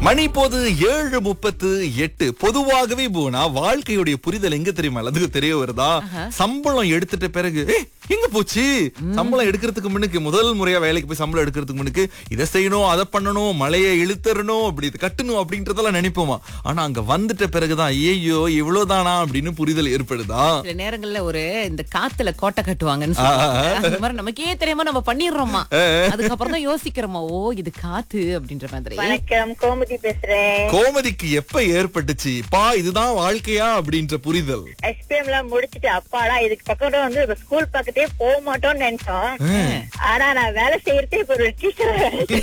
மணி போது ஏழு முப்பத்து எட்டு பொதுவாகவே போனா வாழ்க்கையுடைய புரிதல் எங்க தெரியுமா அதுக்கு தெரிய வருதா சம்பளம் எடுத்துட்ட பிறகு "ஏய், எங்க போச்சு சம்பளம் எடுக்கிறதுக்கு முன்னுக்கு முதல் முறையா வேலைக்கு போய் சம்பளம் எடுக்கிறதுக்கு முன்னுக்கு இதை செய்யணும் அதை பண்ணணும் மலையை இழுத்தரணும் அப்படி இது கட்டணும் அப்படின்றதெல்லாம் நினைப்போமா ஆனா அங்க வந்துட்ட பிறகுதான் ஐயோ இவ்வளவுதானா அப்படின்னு புரிதல் ஏற்படுதா சில நேரங்கள்ல ஒரு இந்த காத்துல கோட்டை கட்டுவாங்கன்னு சொல்லுவாங்க அந்த மாதிரி நமக்கே தெரியாம நம்ம பண்ணிடுறோமா அதுக்கப்புறம் தான் யோசிக்கிறோமா ஓ இது காத்து அப்படின்ற மாதிரி வணக்கம் கோமதி பேசுறேன் கோமதிக்கு எப்ப ஏற்பட்டுச்சு பா இதுதான் வாழ்க்கையா அப்படின்ற புரிதல் எஸ்பிஎம் எல்லாம் முடிச்சிட்டு அப்பாடா இதுக்கு பக்கத்துல வந்து இப்ப ஸ்கூல் பக்கத்தே போக மாட்டோம்னு நினைச்சோம் ஆனா நான் வேலை செய்யறதே இப்ப ஒரு டீச்சர்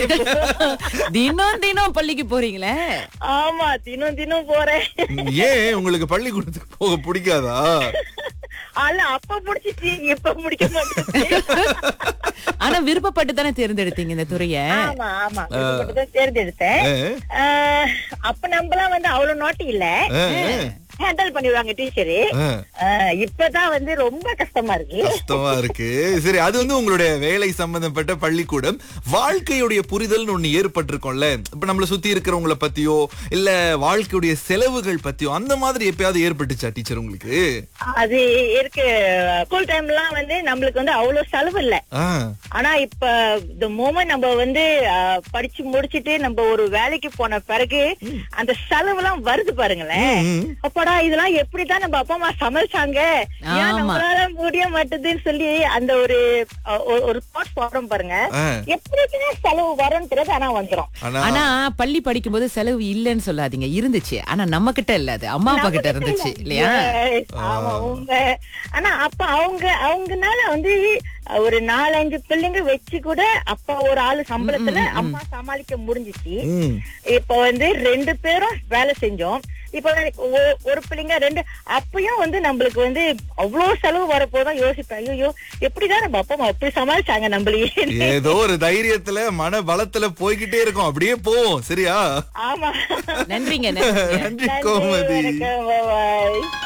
தினம் தினம் பள்ளிக்கு போறீங்களே ஆமா தினம் தினம் போறேன் ஏன் உங்களுக்கு பள்ளிக்கூடத்துக்கு போக பிடிக்காதா அல்ல அப்ப முடிச்சிச்சு இப்ப முடிக்க மாட்டேன் ஆனா விருப்பப்பட்டு தானே தேர்ந்தெடுத்தீங்க இந்த துறைய ஆமா ஆமா தான் தேர்ந்தெடுத்தேன் ஆ, ஆஹ், அப்ப நம்மலாம் வந்து அவ்வளவு நோட்டி இல்ல ஆ, ஹேண்டில் பண்ணிடுவாங்க டீச்சரு ஆ. இப்பதான் வந்து ரொம்ப கஷ்டமா இருக்கு கஷ்டமா இருக்கு சரி அது வந்து உங்களுடைய வேலை சம்பந்தப்பட்ட பள்ளிக்கூடம் வாழ்க்கையுடைய புரிதல்னு ஒண்ணு ஏற்பட்டிருக்கும்ல இப்ப நம்மள சுத்தி இருக்கிறவங்கள பத்தியோ இல்ல வாழ்க்கையுடைய செலவுகள் பத்தியோ அந்த மாதிரி எப்பயாவது ஏற்பட்டுச்சா டீச்சர் உங்களுக்கு அது இருக்கு ஸ்கூல் டைம்லாம் வந்து நம்மளுக்கு வந்து அவ்வளவு செலவு இல்ல ஆ, ஆனா இப்ப இந்த மூமெண்ட் நம்ம வந்து அஹ், படிச்சு முடிச்சிட்டு நம்ம ஒரு வேலைக்கு போன பிறகு அந்த செலவு எல்லாம் வருது பாருங்களேன் ம். அப்பாடா இதெல்லாம் எப்படிதான் நம்ம அப்பா அம்மா சமைச்சாங்க ஏன் ஆமா. நம்மளால முடிய மாட்டுதுன்னு சொல்லி அந்த ஒரு அஹ், ஒரு- ஒரு தாட் போறோம் பாருங்க ஆ. எப்படிதான் செலவு வரும்னு தெரியாது ஆனா வந்துரும் ஆனா ஆனா பள்ளி படிக்கும்போது செலவு இல்லைன்னு சொல்லாதீங்க இருந்துச்சு ஆனா நம்ம கிட்ட இல்ல அது அம்மா அப்பா கிட்ட இருந்துச்சு இல்லையா Yes, ஆமா உங்க ஆனா அப்ப அவங்க அவங்கனால வந்து ஒரு நாலஞ்சு பிள்ளைங்க வச்சு கூட அப்பா ஒரு ஆளு சம்பளத்துல அம்மா சமாளிக்க முடிஞ்சிச்சு ம். இப்ப வந்து ரெண்டு பேரும் வேலை செஞ்சோம் இப்ப வந்து ஒ- ஒரு பிள்ளைங்க ரெண்டு அப்பயும் வந்து நம்மளுக்கு வந்து அவ்வளவு செலவு வரப்போதான் யோசிப்பேன் ஐயோ எப்படிதான் நம்ம அப்பா அம்மா அப்படி சமாளிச்சாங்க நம்மளையே ஏதோ ஒரு தைரியத்துல மன பலத்துல போய்கிட்டே இருக்கோம் அப்படியே போவோம் சரியா ஆமா நன்றிங்க நன்றிங்க நன்றி கோமதி வணக்கம், bye bye.